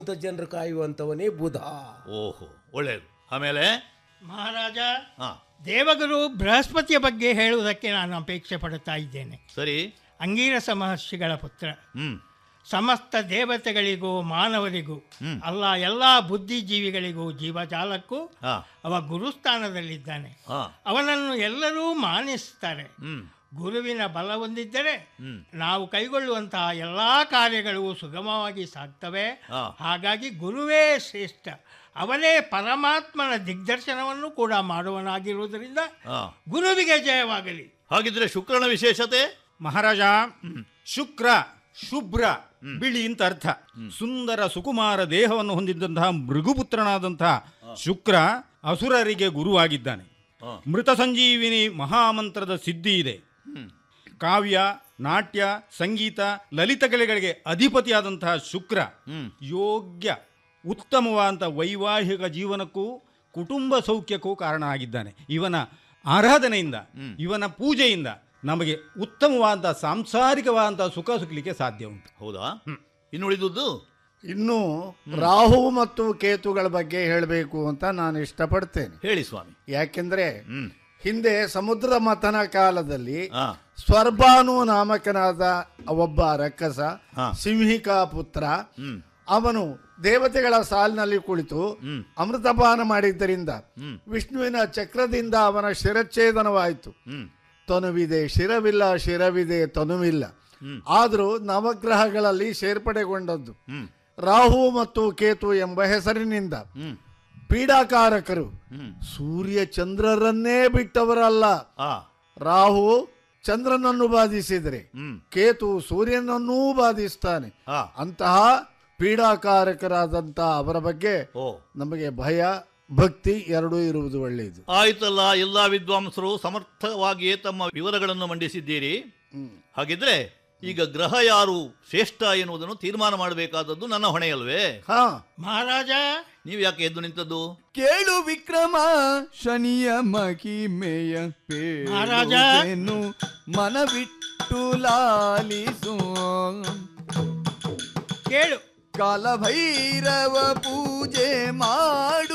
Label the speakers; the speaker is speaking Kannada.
Speaker 1: ಅಂತ ಜನರು ಕಾಯುವಂತವನೇ ಬುಧ
Speaker 2: ಓಹೋ ಒಳ್ಳೆಯದು ಆಮೇಲೆ
Speaker 3: ಮಹಾರಾಜ
Speaker 2: ಹಾ
Speaker 3: ದೇವಗುರು ಬೃಹಸ್ಪತಿಯ ಬಗ್ಗೆ ಹೇಳುವುದಕ್ಕೆ ನಾನು ಅಪೇಕ್ಷೆ ಪಡುತ್ತಾ ಇದ್ದೇನೆ
Speaker 2: ಸರಿ
Speaker 3: ಅಂಗೀರಸ ಮಹರ್ಷಿಗಳ ಪುತ್ರ
Speaker 2: ಹ್ಮ್
Speaker 3: ಸಮಸ್ತ ದೇವತೆಗಳಿಗೂ ಮಾನವರಿಗೂ
Speaker 2: ಹ್ಮ್.
Speaker 3: ಅಲ್ಲ ಎಲ್ಲ ಬುದ್ಧಿಜೀವಿಗಳಿಗೂ ಜೀವಜಾಲಕ್ಕೂ
Speaker 2: ಹಾ
Speaker 3: ಅವ ಗುರುಸ್ಥಾನದಲ್ಲಿದ್ದಾನೆ
Speaker 2: ಹಾ
Speaker 3: ಅವನನ್ನು ಎಲ್ಲರೂ ಮಾನಿಸ್ತಾರೆ
Speaker 2: ಹ್ಮ್
Speaker 3: ಗುರುವಿನ ಬಲ ಹೊಂದಿದ್ದರೆ
Speaker 2: ಹ್ಮ್
Speaker 3: ನಾವು ಕೈಗೊಳ್ಳುವಂತಹ ಎಲ್ಲ ಕಾರ್ಯಗಳು ಸುಗಮವಾಗಿ ಸಾಗ್ತವೆ
Speaker 2: ಹಾ.
Speaker 3: ಹಾಗಾಗಿ ಗುರುವೇ ಶ್ರೇಷ್ಠ ಅವನೇ ಪರಮಾತ್ಮನ ದಿಗ್ದರ್ಶನವನ್ನು ಕೂಡ ಮಾಡುವನಾಗಿರುವುದರಿಂದ
Speaker 2: ಹಾ
Speaker 3: ಗುರುವಿಗೆ ಜಯವಾಗಲಿ
Speaker 2: ಹಾಗಿದ್ರೆ ಶುಕ್ರನ ವಿಶೇಷತೆ
Speaker 4: ಮಹಾರಾಜ ಶುಕ್ರ ಶುಭ್ರ ಬಿಳಿ ಅಂತ ಅರ್ಥ ಸುಂದರ ಸುಕುಮಾರ ದೇಹವನ್ನು ಹೊಂದಿದ್ದಂತಹ ಮೃಗುಪುತ್ರನಾದಂತಹ ಶುಕ್ರ ಅಸುರರಿಗೆ ಗುರುವಾಗಿದ್ದಾನೆ
Speaker 2: ಹಾ.
Speaker 4: ಮೃತ ಸಂಜೀವಿನಿ ಮಹಾಮಂತ್ರದ ಸಿದ್ಧಿ ಇದೆ
Speaker 2: ಹ್ಮ್
Speaker 4: ಕಾವ್ಯ ನಾಟ್ಯ ಸಂಗೀತ ಲಲಿತ ಕಲೆಗಳಿಗೆ ಅಧಿಪತಿಯಾದಂತಹ ಶುಕ್ರ
Speaker 2: ಹ್ಮ್
Speaker 4: ಯೋಗ್ಯ ಉತ್ತಮವಾದಂಥ ವೈವಾಹಿಕ ಜೀವನಕ್ಕೂ ಕುಟುಂಬ ಸೌಖ್ಯಕ್ಕೂ ಕಾರಣ ಆಗಿದ್ದಾನೆ ಇವನ ಆರಾಧನೆಯಿಂದ ಇವನ ಪೂಜೆಯಿಂದ ನಮಗೆ ಉತ್ತಮವಾದ ಸಾಂಸಾರಿಕವಾದಂಥ ಸುಖ ಸಿಗಲಿಕ್ಕೆ ಸಾಧ್ಯ ಉಂಟು
Speaker 2: ಹೌದಾ ಇನ್ನುಳಿದುದು
Speaker 5: ಇನ್ನು ರಾಹು ಮತ್ತು ಕೇತುಗಳ ಬಗ್ಗೆ ಹೇಳಬೇಕು ಅಂತ ನಾನು ಇಷ್ಟಪಡ್ತೇನೆ
Speaker 2: ಹೇಳಿ ಸ್ವಾಮಿ
Speaker 5: ಯಾಕೆಂದ್ರೆ
Speaker 2: ಹ್ಮ್
Speaker 5: ಹಿಂದೆ ಸಮುದ್ರ ಮಥನ ಕಾಲದಲ್ಲಿ
Speaker 2: ಹಾ
Speaker 5: ಸ್ವರ್ಭಾನು ನಾಮಕನಾದ ಒಬ್ಬ ರಕ್ಕಸ
Speaker 2: ಹಾ.
Speaker 5: ಸಿಂಹಿಕಾ ಪುತ್ರ
Speaker 2: ಹ್ಮ್
Speaker 5: ಅವನು ದೇವತೆಗಳ ಸಾಲಿನಲ್ಲಿ ಕುಳಿತು
Speaker 2: ಹ್ಮ್.
Speaker 5: ಅಮೃತಪಾನ ಮಾಡಿದ್ದರಿಂದ
Speaker 2: ಹ್ಮ್.
Speaker 5: ವಿಷ್ಣುವಿನ ಚಕ್ರದಿಂದ ಅವನ ಶಿರಚ್ಛೇದನವಾಯಿತು
Speaker 2: ಹ್ಮ್
Speaker 5: ತನುವಿದೆ ಶಿರವಿಲ್ಲ ಶಿರವಿದೆ ತನುವಿಲ್ಲ
Speaker 2: ಹ್ಮ್.
Speaker 5: ಆದರೂ ನವಗ್ರಹಗಳಲ್ಲಿ ಸೇರ್ಪಡೆಗೊಂಡದ್ದು
Speaker 2: ಹ್ಮ್
Speaker 5: ರಾಹು ಮತ್ತು ಕೇತು ಎಂಬ ಹೆಸರಿನಿಂದ
Speaker 2: ಹ್ಮ್
Speaker 5: ಪೀಡಾಕಾರಕರು
Speaker 2: ಹ್ಮ್
Speaker 5: ಸೂರ್ಯ ಚಂದ್ರರನ್ನೇ ಬಿಟ್ಟವರಲ್ಲ
Speaker 2: ಆ
Speaker 5: ರಾಹು ಚಂದ್ರನನ್ನು ಬಾಧಿಸಿದರೆ
Speaker 2: ಹ್ಮ್
Speaker 5: ಕೇತು ಸೂರ್ಯನನ್ನೂ ಬಾಧಿಸ್ತಾನೆ
Speaker 2: ಆ
Speaker 5: ಅಂತಹ ಪೀಡಾಕಾರಕರಾದಂಥ ಅವರ ಬಗ್ಗೆ
Speaker 2: ಓ
Speaker 5: ನಮಗೆ ಭಯ ಭಕ್ತಿ ಎರಡೂ ಇರುವುದು ಒಳ್ಳೆಯದು
Speaker 2: ಆಯ್ತಲ್ಲ ಎಲ್ಲಾ ವಿದ್ವಾಂಸರು ಸಮರ್ಥವಾಗಿಯೇ ತಮ್ಮ ವಿವರಗಳನ್ನು ಮಂಡಿಸಿದ್ದೀರಿ ಹಾಗಿದ್ರೆ ಈಗ ಗ್ರಹ ಯಾರು ಶ್ರೇಷ್ಠ ಎನ್ನುವುದನ್ನು ತೀರ್ಮಾನ ಮಾಡಬೇಕಾದದ್ದು ನನ್ನ ಹೊಣೆಯಲ್ವೇ
Speaker 5: ಹಾ
Speaker 3: ಮಹಾರಾಜ
Speaker 2: ನೀವು ಯಾಕೆ ಎದ್ದು ನಿಂತದ್ದು
Speaker 6: ಕೇಳು ವಿಕ್ರಮ ಶನಿಯ ಮಹಿಮೆಯ
Speaker 3: ಮಹಾರಾಜ.
Speaker 6: ಪೇಳುವೆನು ಮನವಿಟ್ಟು ಲಾಲಿಸು
Speaker 3: ಕೇಳು
Speaker 6: ಕಾಲಭೈರವ ಪೂಜೆ ಮಾಡು